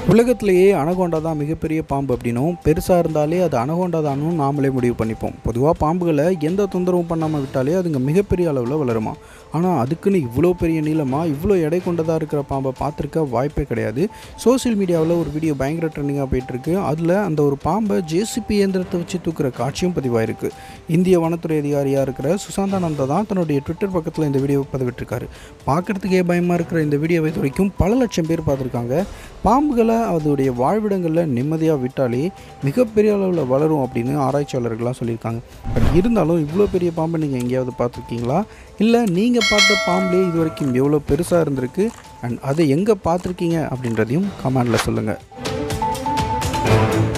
உலகத்திலேயே அனகோண்டா தான் மிகப்பெரிய பாம்பு அப்படின்னும் பெருசாக இருந்தாலே அது அனகோண்டா தானும் நாமளே முடிவு பண்ணிப்போம் பொதுவாக பாம்புகளை எந்த தொந்தரவும் பண்ணாமல் விட்டாலே அதுங்க மிகப்பெரிய அளவில் வளருமா ஆனால் அதுக்குன்னு இவ்வளோ பெரிய நீளமாக இவ்வளோ எடை கொண்டதாக இருக்கிற பாம்பை பார்த்துருக்க வாய்ப்பே கிடையாது சோஷியல் மீடியாவில் ஒரு வீடியோ பயங்கர ட்ரெண்டிங்காக போயிட்டுருக்கு அதில் அந்த ஒரு பாம்பை ஜேசிபி இயந்திரத்தை வச்சு தூக்குற காட்சியும் பதிவாயிருக்கு இந்திய வனத்துறை அதிகாரியாக இருக்கிற சுசாந்தானந்தா தான் தன்னுடைய ட்விட்டர் பக்கத்தில் இந்த வீடியோவை பதிவிட்டிருக்காரு பார்க்குறதுக்கே பயமாக இருக்கிற இந்த வீடியோவை இது வரைக்கும் பல லட்சம் பேர் பார்த்துருக்காங்க பாம்புகளை அதோடைய வாழ்விடங்களில் நிம்மதியாக விட்டாலே மிகப்பெரிய அளவில் வளரும் அப்படின்னு ஆராய்ச்சியாளர்கள்லாம் சொல்லியிருக்காங்க பட் இருந்தாலும் இவ்வளோ பெரிய பாம்பை நீங்கள் எங்கேயாவது பார்த்துருக்கீங்களா இல்லை நீங்கள் பார்த்த பாம்புலேயே இது வரைக்கும் எவ்வளோ பெருசாக இருந்திருக்கு அண்ட் அதை எங்கே பார்த்துருக்கீங்க அப்படின்றதையும் கமெண்டில் சொல்லுங்கள்